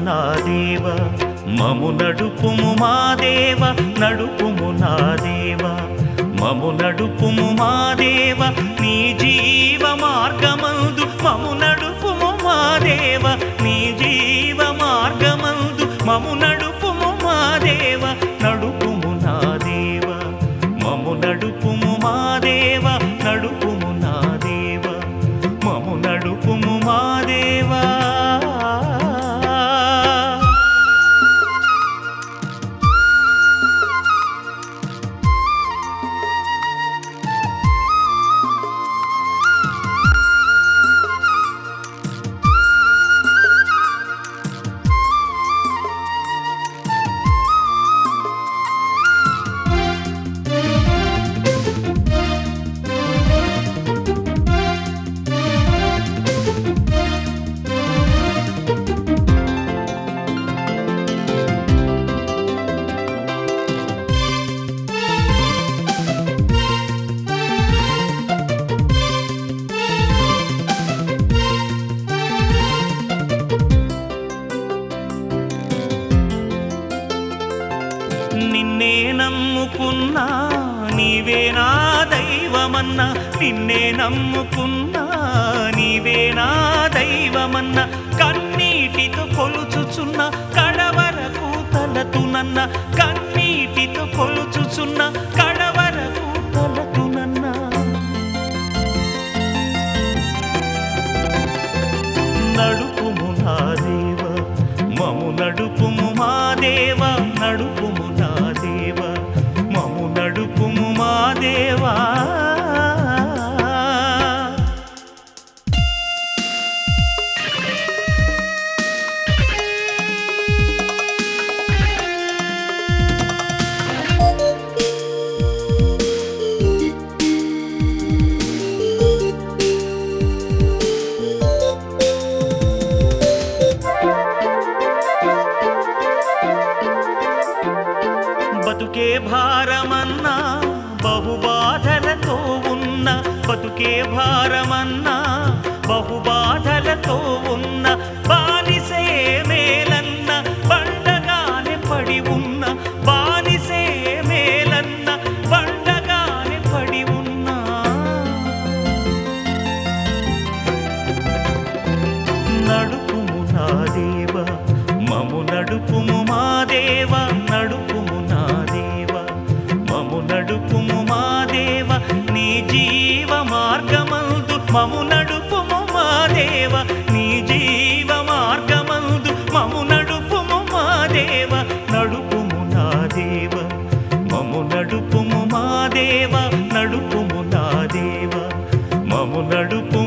నా దేవ మము నడుపుము మా దేవ నడుపుము నా దేవ మము నడుపుము మా దేవ నీ జీవ మార్గమందు మము నడుపుము మా దేవ నీ జీవ మార్గమందు మము నడుపుము మా దేవ నడుపుము నా దేవ మము నడుపుము మా దేవ నడుపుము నా దేవ మము నడుపుము మా దేవా నిన్నే నమ్ముకున్నా నీవే నా దైవమన్నా నిన్నే నమ్ముకున్నా నీవే నా దైవమన్నా కన్నీటితో కొలుచుచున్న కడవరకు తలతునన్న కన్నీటితో కొలుచుచున్న కడవరకు తలతునన్నా నడుపుము నా దేవ మము నడుపుము మా దేవ నడుపుము నా దేవ మము నడుపుము మా దేవా బతుకే భారమన్నా బహుబాధలతో ఉన్న బతుకే భారమన్నా బహుబాధలతో ఉన్న బానిసే మేలన్న బండగానే పడి ఉన్న బానిసే మేలన్న బండగానే పడి ఉన్నా నడుపుము నా దేవ మము నడుపుము మా దేవ నడుపుము నా దేవ మము నడుపుము మా దేవ నీ జీవ మార్గమందు మము నడుపుము మా దేవ నీ జీవ మార్గమందు మము నడుపుము మా దేవ నడుపుము నా దేవ మము నడుపుము మా దేవ నడుపుము నా దేవ మము నడుపు